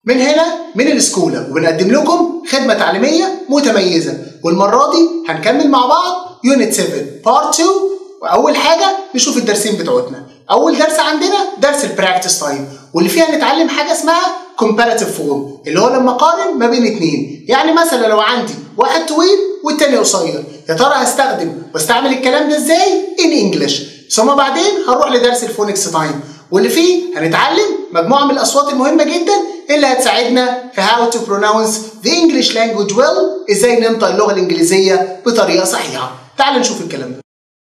من هنا من السكولة وبنقدم لكم خدمة تعليمية متميزة والمرة دي هنكمل مع بعض يونت 7 بارت 2 وأول حاجة نشوف الدرسين بتوعتنا أول درس عندنا درس البراكتس تايم واللي فيها نتعلم حاجة اسمها comparative form اللي هو لما أقارن ما بين اتنين يعني مثلا لو عندي واحد طويل والتاني قصير يا ترى هستخدم واستعمل الكلام ده ازاي in English ثم بعدين هنروح لدرس الفونكس تايم واللي فيه هنتعلم مجموعة من الأصوات المهمة جدا اللي هتساعدنا في how to pronounce the English language well ازاي ننطق اللغة الإنجليزية بطريقة صحيحة تعال نشوف الكلام ده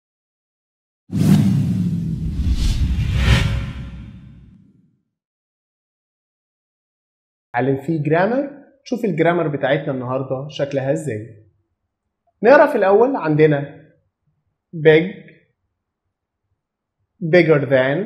علم فيه جرامر شوف الجرامر بتاعتنا النهارده شكلها ازاي نقرا في الاول عندنا big bigger than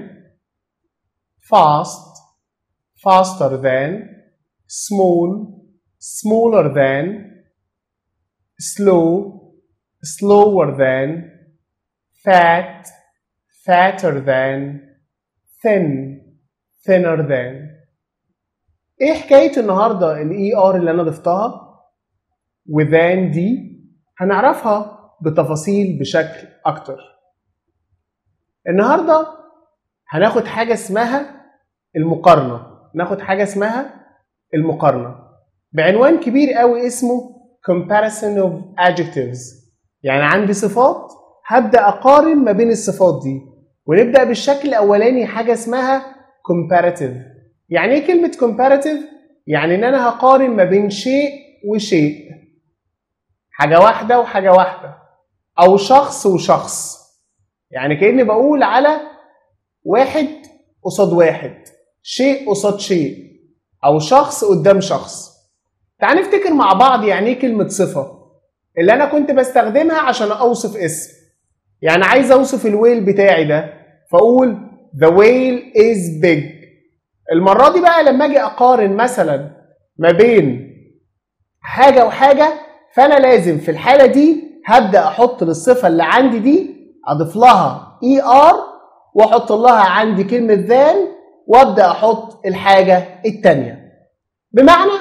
fast faster than small smaller than slow slower than fat fatter than thin thinner than ايه حكايه النهارده الاي ار اللي انا ضفتها وذان دي هنعرفها بتفاصيل بشكل اكتر النهارده هناخد حاجه اسمها المقارنه ناخد حاجه اسمها المقارنه بعنوان كبير قوي اسمه comparison of adjectives يعني عندي صفات هبدا اقارن ما بين الصفات دي ونبدا بالشكل الاولاني حاجه اسمها comparative يعني ايه كلمة comparative؟ يعني ان انا هقارن ما بين شيء وشيء حاجة واحدة وحاجة واحدة او شخص وشخص يعني كأني بقول على واحد قصاد واحد شيء قصاد شيء او شخص قدام شخص تعال نفتكر مع بعض يعني ايه كلمة صفة اللي انا كنت بستخدمها عشان اوصف اسم يعني عايز اوصف الويل بتاعي ده فاقول the whale is big المرة دي بقى لما اجي اقارن مثلا ما بين حاجة وحاجة فانا لازم في الحالة دي هبدأ احط للصفة اللي عندي دي اضيف لها اي ار واحط لها عندي كلمة ذان وابدأ احط الحاجة التانية بمعنى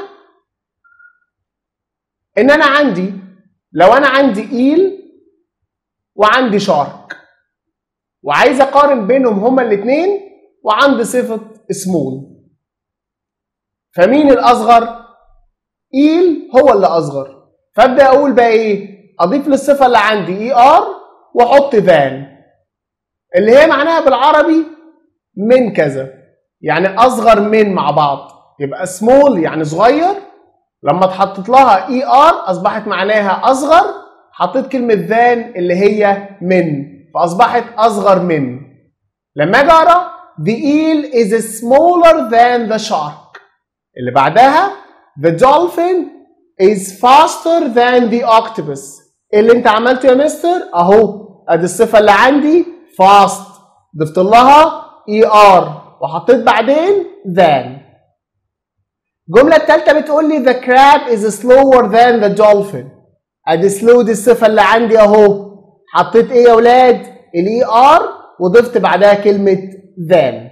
ان انا عندي لو انا عندي ايل وعندي شارك وعايز اقارن بينهم هما الاتنين وعندي صفة سمول فمين الأصغر؟ إيل هو اللي أصغر فأبدأ أقول بقى إيه؟ أضيف للصفة اللي عندي إي آر وأحط ذان اللي هي معناها بالعربي من كذا يعني أصغر من مع بعض يبقى سمول يعني صغير لما اتحطت لها اي ار اصبحت معناها اصغر حطيت كلمه ذان اللي هي من فاصبحت اصغر من لما اجي اقرا The eel is smaller than the shark. اللي بعدها The dolphin is faster than the octopus. اللي انت عملته يا مستر اهو ادي الصفة اللي عندي fast ضفت لها er وحطيت بعدين than. الجملة التالتة بتقول لي the crab is slower than the dolphin. ادي slow دي الصفة اللي عندي اهو حطيت ايه يا ولاد؟ الاي ار وضفت بعدها كلمة than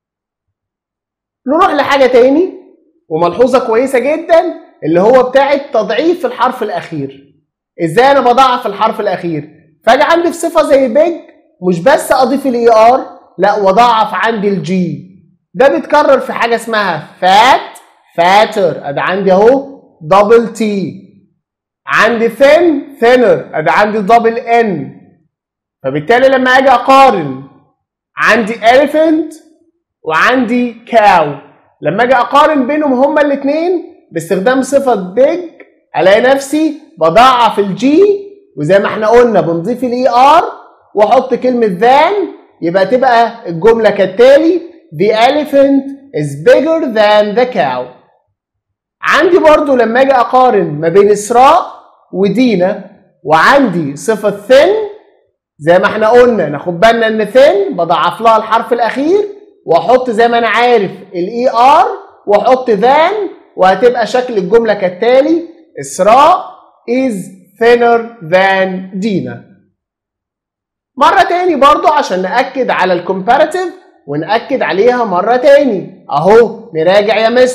نروح لحاجة تاني وملحوظة كويسة جدا اللي هو بتاعة تضعيف الحرف الأخير ازاي أنا بضعف الحرف الأخير فأجي عندي في صفة زي بيج مش بس أضيف الإي آر لا وأضعف عندي الجي ده بيتكرر في حاجة اسمها فات فاتر أدي عندي أهو دبل تي عندي ثين ثينر أدي عندي دبل ان فبالتالي لما أجي أقارن عندي elephant وعندي كاو لما اجي اقارن بينهم هما الاثنين باستخدام صفه بيج الاقي نفسي بضاعف الجي وزي ما احنا قلنا بنضيف الاي ار واحط كلمه ذان يبقى تبقى الجمله كالتالي the elephant is bigger than the cow عندي برضو لما اجي اقارن ما بين اسراء ودينا وعندي صفه ثن زي ما احنا قلنا ناخد بالنا ان ثن بضعف لها الحرف الاخير واحط زي ما انا عارف الاي ار واحط ذان وهتبقى شكل الجمله كالتالي اسراء is thinner than دينا مرة تاني برضو عشان نأكد على الكومباراتيف ونأكد عليها مرة تاني أهو نراجع يا مستر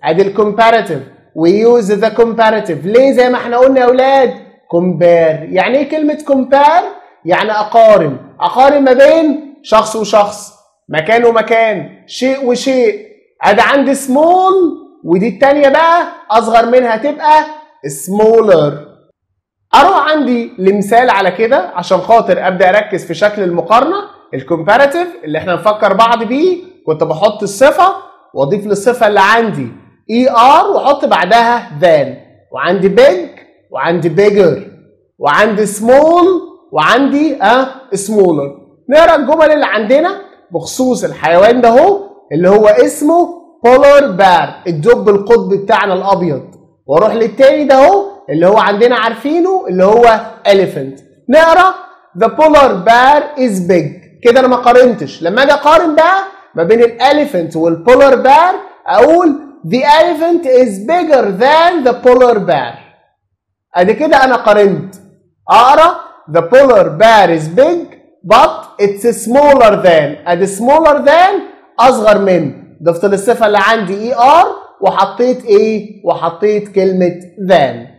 ادي الكومباراتيف ويوز ذا كومباراتيف ليه زي ما احنا قلنا يا اولاد كومبير يعني ايه كلمه كومبير يعني اقارن اقارن ما بين شخص وشخص مكان ومكان شيء وشيء ادي عندي سمول ودي التانية بقى اصغر منها تبقى سمولر اروح عندي لمثال على كده عشان خاطر ابدا اركز في شكل المقارنه الكومباراتيف اللي احنا نفكر بعض بيه كنت بحط الصفه واضيف للصفه اللي عندي اي ار واحط بعدها ذان وعندي بيج وعندي بيجر وعندي سمول وعندي اه سمولر نقرا الجمل اللي عندنا بخصوص الحيوان ده هو اللي هو اسمه بولار بار الدب القطبي بتاعنا الابيض واروح للتاني ده هو اللي هو عندنا عارفينه اللي هو elephant نقرا the polar bear is big كده انا ما قارنتش لما اجي اقارن بقى ما بين الاليفنت والبولار بار اقول the elephant is bigger than the polar bear ادي كده انا قارنت اقرا the polar bear is big but it's smaller than ادي smaller than اصغر من ضفت للصفه اللي عندي اي ار وحطيت ايه وحطيت كلمه than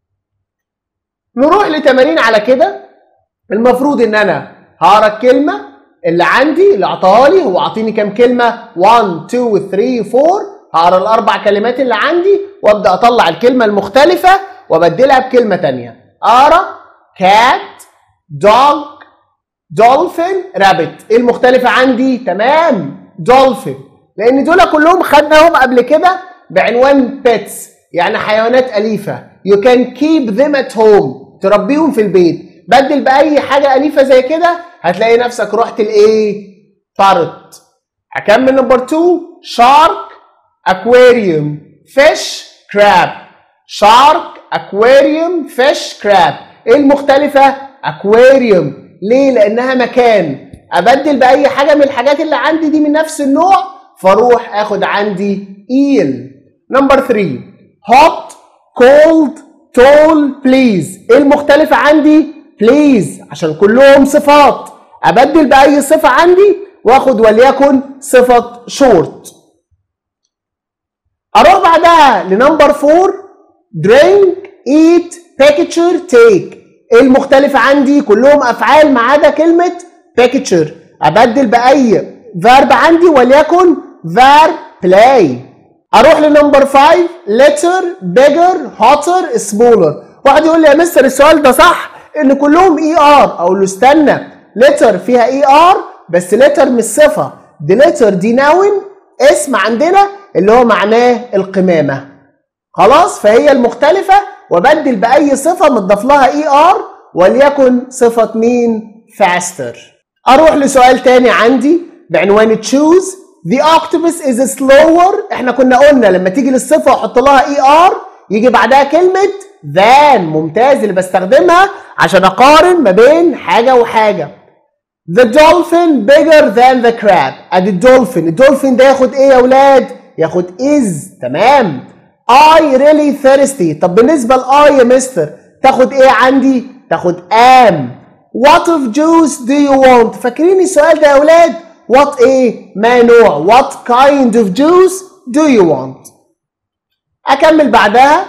نروح لتمارين على كده المفروض ان انا هقرا الكلمه اللي عندي اللي اعطاها لي هو عاطيني كام كلمه 1 2 3 4 هقرا الاربع كلمات اللي عندي وابدا اطلع الكلمه المختلفه وابدلها بكلمه تانية اقرا كات دوج دولفين رابت ايه المختلفه عندي تمام دولفين لان دول كلهم خدناهم قبل كده بعنوان بيتس يعني حيوانات اليفه you can keep them at home تربيهم في البيت بدل باي حاجه اليفه زي كده هتلاقي نفسك رحت لايه بارت هكمل نمبر 2 شارك اكواريوم فيش كراب شارك اكواريوم فيش كراب ايه المختلفه اكواريوم ليه لانها مكان ابدل باي حاجه من الحاجات اللي عندي دي من نفس النوع فاروح اخد عندي ايل نمبر 3 هوت كولد تول بليز ايه المختلفة عندي بليز عشان كلهم صفات ابدل باي صفة عندي واخد وليكن صفة شورت اروح بعدها لنمبر 4 درينك ايت بيكتشر تيك ايه المختلفة عندي كلهم افعال ما عدا كلمة بيكتشر ابدل باي فيرب عندي وليكن فيرب بلاي اروح لنمبر 5 letter bigger hotter smaller واحد يقول لي يا مستر السؤال ده صح ان كلهم اي ار اقول له استنى letter فيها اي ار بس letter مش صفه دي letter دي ناون اسم عندنا اللي هو معناه القمامه خلاص فهي المختلفه وبدل باي صفه متضاف لها اي ار وليكن صفه مين faster اروح لسؤال تاني عندي بعنوان تشوز The octopus is slower احنا كنا قلنا لما تيجي للصفة واحط لها اي ار يجي بعدها كلمة than ممتاز اللي بستخدمها عشان اقارن ما بين حاجة وحاجة. The dolphin bigger than the crab. ادي الدولفين، الدولفين ده ياخد ايه يا اولاد؟ ياخد is تمام. I really thirsty. طب بالنسبة لاي يا مستر تاخد ايه عندي؟ تاخد am. What of juice do you want؟ فاكرين السؤال ده يا اولاد؟ what ايه ما نوع what kind of juice do you want اكمل بعدها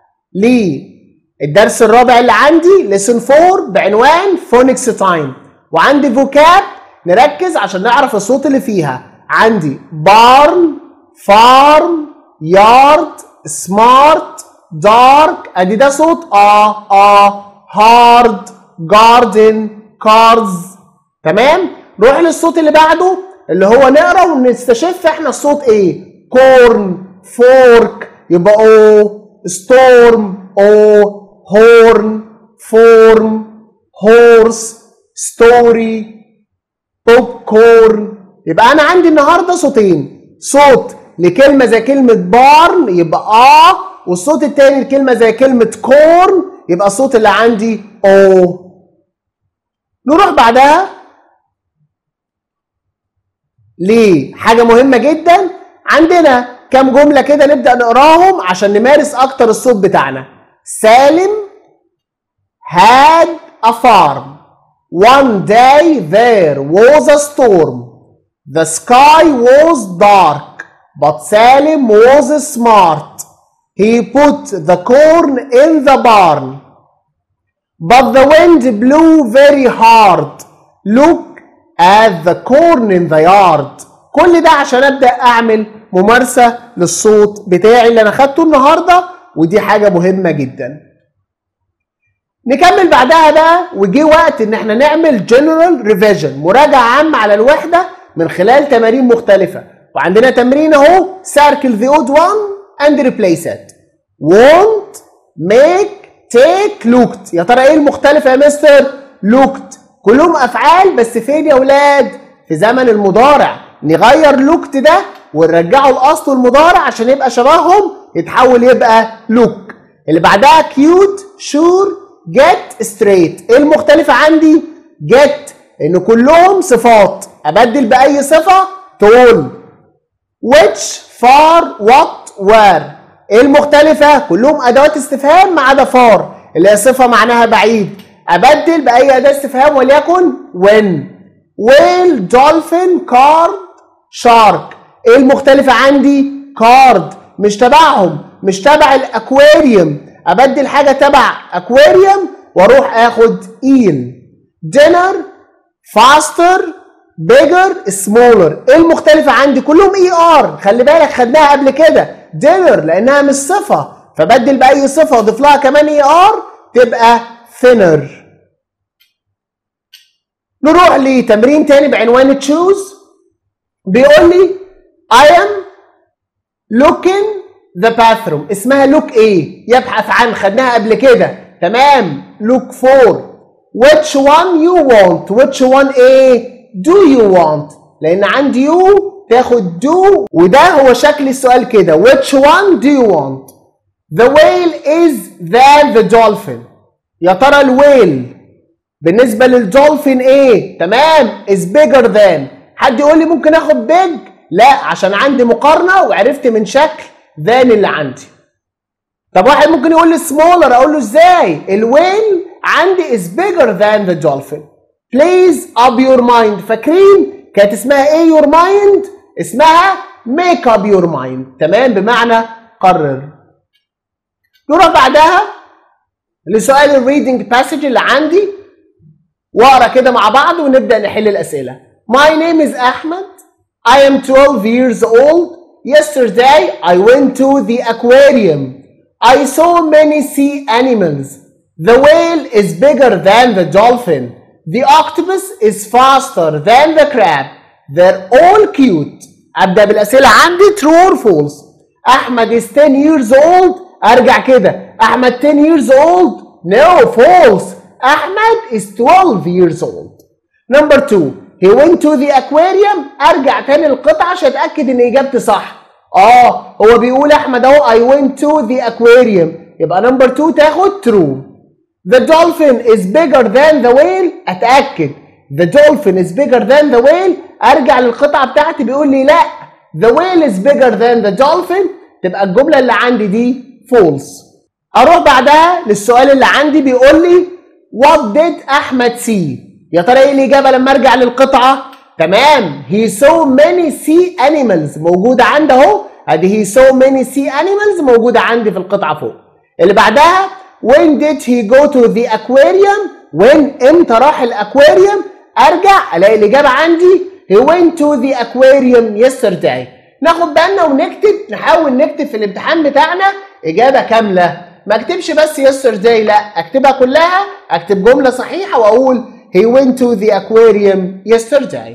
للدرس الرابع اللي عندي lesson 4 بعنوان phonics time وعندي vocab نركز عشان نعرف الصوت اللي فيها عندي barn farm yard smart dark ادي ده صوت اه اه hard garden cards تمام نروح للصوت اللي بعده اللي هو نقرا ونستشف احنا الصوت ايه كورن فورك يبقى او ستورم او هورن فورم هورس ستوري بوب كورن يبقى انا عندي النهارده صوتين صوت لكلمه زي كلمه بارن يبقى اه والصوت التاني لكلمه زي كلمه كورن يبقى الصوت اللي عندي او نروح بعدها ليه؟ حاجة مهمة جدا عندنا كام جملة كده نبدأ نقراهم عشان نمارس أكتر الصوت بتاعنا. سالم had a farm. One day there was a storm. The sky was dark, but Salim was smart. He put the corn in the barn. But the wind blew very hard. Look at the corn in the yard. كل ده عشان ابدا اعمل ممارسه للصوت بتاعي اللي انا خدته النهارده ودي حاجه مهمه جدا. نكمل بعدها بقى وجي وقت ان احنا نعمل جنرال ريفيجن مراجعه عامه على الوحده من خلال تمارين مختلفه وعندنا تمرين اهو circle the odd one and replace it want make take looked يا ترى ايه المختلف يا مستر looked كلهم افعال بس فين يا ولاد في زمن المضارع نغير looked ده ونرجعه لاصله المضارع عشان يبقى شبههم يتحول يبقى look اللي بعدها cute sure get straight ايه المختلفة عندي get ان كلهم صفات ابدل باي صفة تقول which far what where ايه المختلفة كلهم ادوات استفهام ما عدا far اللي هي صفة معناها بعيد ابدل باي اداة استفهام وليكن when whale dolphin card shark ايه المختلفة عندي card مش تبعهم مش تبع الاكواريوم ابدل حاجه تبع اكواريوم واروح اخد ايل دينر فاستر بيجر سمولر ايه المختلفه عندي كلهم اي ار خلي بالك خدناها قبل كده دينر لانها مش صفه فبدل باي صفه واضيف لها كمان اي ار تبقى ثينر نروح لتمرين تاني بعنوان تشوز بيقول لي I am looking ذا باثروم اسمها لوك ايه يبحث عن خدناها قبل كده تمام لوك فور which one you want which one ايه do you want لان عندي you تاخد do وده هو شكل السؤال كده which one do you want the whale is than the dolphin يا ترى الويل بالنسبه للدولفين ايه تمام is bigger than حد يقول لي ممكن اخد big لا عشان عندي مقارنه وعرفت من شكل ذان اللي عندي طب واحد ممكن يقول لي سمولر اقول له ازاي الويل عندي is bigger than the dolphin please up your mind فاكرين كانت اسمها ايه your mind اسمها make up your mind تمام بمعنى قرر نروح بعدها لسؤال الريدنج باسج اللي عندي واقرا كده مع بعض ونبدا نحل الاسئله My name is Ahmed I am 12 years old Yesterday, I went to the aquarium. I saw many sea animals. The whale is bigger than the dolphin. The octopus is faster than the crab. They're all cute. أبدأ بالأسئلة عندي true or false. أحمد is 10 years old. أرجع كده. أحمد 10 years old. No, false. أحمد is 12 years old. Number two. He went to the aquarium ارجع تاني القطعه عشان اتاكد ان اجابتي صح اه هو بيقول احمد اهو I went to the aquarium يبقى نمبر 2 تاخد true The dolphin is bigger than the whale اتاكد The dolphin is bigger than the whale ارجع للقطعه بتاعتي بيقول لي لا The whale is bigger than the dolphin تبقى الجمله اللي عندي دي false اروح بعدها للسؤال اللي عندي بيقول لي What did احمد see يا ترى ايه الاجابه لما ارجع للقطعه تمام he saw many sea animals موجوده عندي اهو ادي he saw many sea animals موجوده عندي في القطعه فوق اللي بعدها when did he go to the aquarium when امتى راح الاكواريوم ارجع الاقي الاجابه عندي he went to the aquarium yesterday ناخد بالنا ونكتب نحاول نكتب في الامتحان بتاعنا اجابه كامله ما اكتبش بس yesterday لا اكتبها كلها اكتب جمله صحيحه واقول He went to the aquarium yesterday.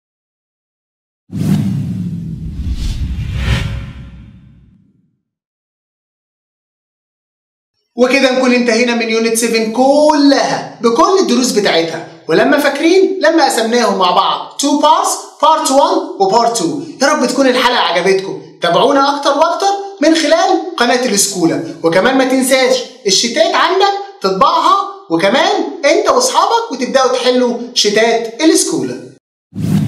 وكده نكون انتهينا من يونت 7 كلها بكل الدروس بتاعتها ولما فاكرين لما قسمناهم مع بعض 2 بارتس بارت 1 وبارت 2 يا رب تكون الحلقه عجبتكم تابعونا اكتر واكتر من خلال قناه الاسكولا وكمان ما تنساش الشتات عندك تطبعها وكمان انت واصحابك وتبداوا تحلوا شتات الاسكولا